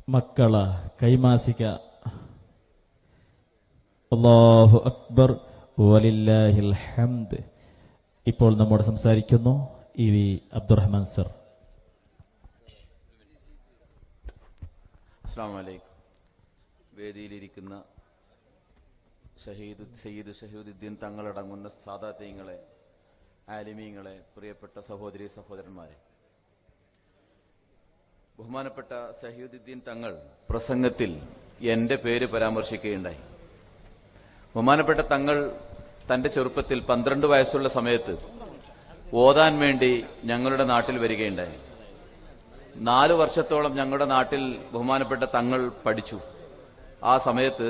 മക്കള കൈമാസിക അല്ലാഹു അക്ബർ വലില്ലാഹിൽ ഹംദ് ഇപ്പോൾ നമ്മോട് സംസാരിക്കുന്നു ഇ വി അബ്ദുറഹ്മാൻ സർ അസ്സാം വലൈക്കും വേദിയിലിരിക്കുന്ന ഷഹീദ് സയ്യിദ് ഷഹീദുദ്ദീൻ തങ്ങളടങ്ങുന്ന സാദാത്യങ്ങളെ ആലിമീങ്ങളെ പ്രിയപ്പെട്ട സഹോദരി സഹോദരന്മാരെ ബഹുമാനപ്പെട്ട ഷഹീദുദ്ദീൻ തങ്ങൾ പ്രസംഗത്തിൽ എന്റെ പേര് പരാമർശിക്കുകയുണ്ടായി ബഹുമാനപ്പെട്ട തങ്ങൾ തന്റെ ചെറുപ്പത്തിൽ പന്ത്രണ്ട് വയസ്സുള്ള സമയത്ത് ഓതാൻ വേണ്ടി ഞങ്ങളുടെ നാട്ടിൽ വരികയുണ്ടായി നാല് വർഷത്തോളം ഞങ്ങളുടെ നാട്ടിൽ ബഹുമാനപ്പെട്ട തങ്ങൾ പഠിച്ചു ആ സമയത്ത്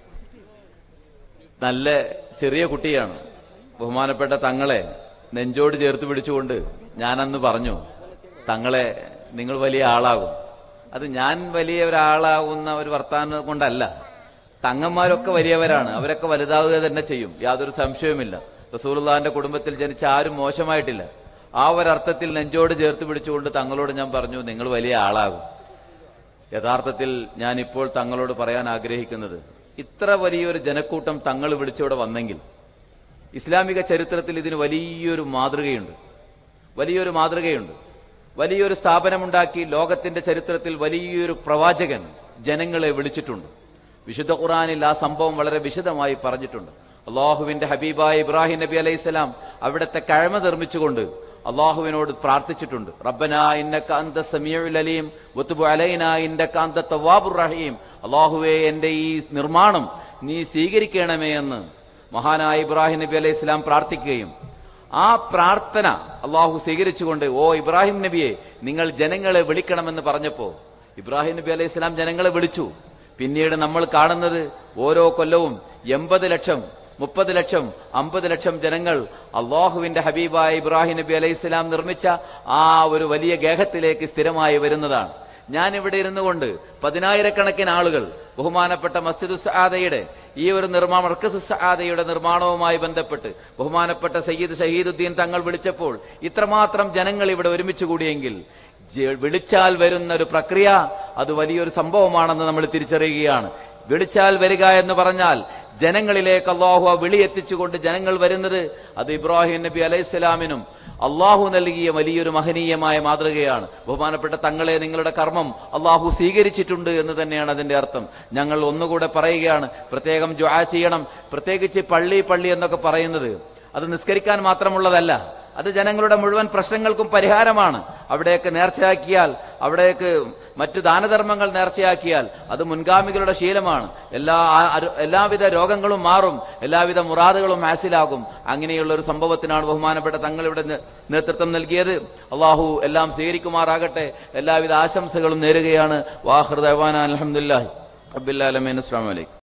നല്ല ചെറിയ കുട്ടിയാണ് ബഹുമാനപ്പെട്ട തങ്ങളെ നെഞ്ചോട് ചേർത്ത് പിടിച്ചുകൊണ്ട് ഞാനന്ന് പറഞ്ഞു തങ്ങളെ നിങ്ങൾ വലിയ ആളാകും അത് ഞാൻ വലിയ ഒരാളാകുന്ന ഒരു വർത്താനം കൊണ്ടല്ല തങ്ങന്മാരൊക്കെ വലിയവരാണ് അവരൊക്കെ വലുതാവുക തന്നെ ചെയ്യും യാതൊരു സംശയവുമില്ല റസൂലുള്ളാന്റെ കുടുംബത്തിൽ ജനിച്ച ആരും മോശമായിട്ടില്ല ആ ഒരർത്ഥത്തിൽ നെഞ്ചോട് ചേർത്ത് പിടിച്ചുകൊണ്ട് തങ്ങളോട് ഞാൻ പറഞ്ഞു നിങ്ങൾ വലിയ ആളാകും യഥാർത്ഥത്തിൽ ഞാൻ ഇപ്പോൾ തങ്ങളോട് പറയാൻ ആഗ്രഹിക്കുന്നത് ഇത്ര വലിയൊരു ജനക്കൂട്ടം തങ്ങൾ വിളിച്ചിവിടെ വന്നെങ്കിൽ ഇസ്ലാമിക ചരിത്രത്തിൽ ഇതിന് വലിയൊരു മാതൃകയുണ്ട് വലിയൊരു മാതൃകയുണ്ട് വലിയൊരു സ്ഥാപനമുണ്ടാക്കി ലോകത്തിന്റെ ചരിത്രത്തിൽ വലിയൊരു പ്രവാചകൻ ജനങ്ങളെ വിളിച്ചിട്ടുണ്ട് വിശുദ്ധ ഖുറാനിൽ ആ സംഭവം വളരെ വിശദമായി പറഞ്ഞിട്ടുണ്ട് അള്ളാഹുവിന്റെ ഹബീബായ ഇബ്രാഹിം നബി അലൈഹിസ്സലാം അവിടുത്തെ കഴമ നിർമ്മിച്ചുകൊണ്ട് അള്ളാഹുവിനോട് പ്രാർത്ഥിച്ചിട്ടുണ്ട് റബ്ബന ഇന്നക അന്ത സമീഉൽ അലീം വതുബ് അലൈന ഇന്നക അന്ത തവ്വാബുർ റഹീം അള്ളാഹുവേ എന്റെ ഈ നിർമ്മാണം നീ സ്വീകരിക്കണമേ എന്ന് മഹാനായ ഇബ്രാഹിം നബി അലൈഹി ഇസ്ലാം പ്രാർത്ഥിക്കുകയും ആ പ്രാർത്ഥന അള്ളാഹു സ്വീകരിച്ചുകൊണ്ട് ഓ ഇബ്രാഹിം നബിയെ നിങ്ങൾ ജനങ്ങളെ വിളിക്കണമെന്ന് പറഞ്ഞപ്പോ ഇബ്രാഹിം നബി അലൈഹി ഇസ്ലാം ജനങ്ങളെ വിളിച്ചു പിന്നീട് നമ്മൾ കാണുന്നത് ഓരോ കൊല്ലവും എൺപത് ലക്ഷം മുപ്പത് ലക്ഷം അമ്പത് ലക്ഷം ജനങ്ങൾ അള്ളാഹുവിന്റെ ഹബീബായ ഇബ്രാഹിം നബി അലൈഹി ഇസ്ലാം നിർമ്മിച്ച ആ ഒരു വലിയ ഗേഹത്തിലേക്ക് സ്ഥിരമായി വരുന്നതാണ് ഞാൻ ഇവിടെ ഇരുന്നു കൊണ്ട് പതിനായിരക്കണക്കിന് ആളുകൾ ബഹുമാനപ്പെട്ട മസ്ജിദ് സആദയുടെ ഈ ഒരു നിർമ്മാണം മർക്കസ് സആദയുടെ നിർമ്മാണവുമായി ബന്ധപ്പെട്ട് ബഹുമാനപ്പെട്ട സയ്യിദ് ഷഹീദുദ്ദീൻ തങ്ങൾ വിളിച്ചപ്പോൾ ഇത്രമാത്രം ജനങ്ങൾ ഇവിടെ ഒരുമിച്ച് കൂടിയെങ്കിൽ ജ- വിളിച്ചാൽ വരുന്ന ഒരു പ്രക്രിയ അത് വലിയൊരു സംഭവമാണെന്ന് നമ്മൾ തിരിച്ചറിയുകയാണ് വിളിച്ചാൽ വരിക എന്ന് പറഞ്ഞാൽ ജനങ്ങളിലേക്ക് അള്ളാഹു ആ വിളി എത്തിച്ചുകൊണ്ട് ജനങ്ങൾ വരുന്നത് അത് ഇബ്രാഹിം നബി അലൈഹിസ്സലാമിനും അള്ളാഹു നൽകിയ വലിയൊരു മഹനീയമായ മാതൃകയാണ് ബഹുമാനപ്പെട്ട തങ്ങളെ നിങ്ങളുടെ കർമ്മം അള്ളാഹു സ്വീകരിച്ചിട്ടുണ്ട് എന്ന് തന്നെയാണ് അതിന്റെ അർത്ഥം ഞങ്ങൾ ഒന്നുകൂടെ പറയുകയാണ് പ്രത്യേകം ദ്വാ ചെയ്യണം പ്രത്യേകിച്ച് പള്ളി പള്ളി എന്നൊക്കെ പറയുന്നത് അത് നിസ്കരിക്കാൻ മാത്രമുള്ളതല്ല അത് ജനങ്ങളുടെ മുഴുവൻ പ്രശ്നങ്ങൾക്കും പരിഹാരമാണ് അവിടേക്ക് നേർച്ചയാക്കിയാൽ അവിടേക്ക് മറ്റു ദാനധർമ്മങ്ങൾ നേർച്ചയാക്കിയാൽ അത് മുൻഗാമികളുടെ ശീലമാണ് എല്ലാ ആ- അരു- എല്ലാവിധ രോഗങ്ങളും മാറും എല്ലാവിധ മുറാദുകളും ഹാസിലാകും അങ്ങനെയുള്ള ഒരു സംഭവത്തിനാണ് ബഹുമാനപ്പെട്ട തങ്ങൾ ഇവിടെ നേ- നേതൃത്വം നൽകിയത് അള്ളാഹു എല്ലാം സ്വീകരിക്കുമാറാകട്ടെ എല്ലാവിധ ആശംസകളും നേരുകയാണ് വാഹൃദാൻ അലഹമുല്ലാ അബ്ബുല്ലാലമീൻ അസ്ലാം വലൈക്കും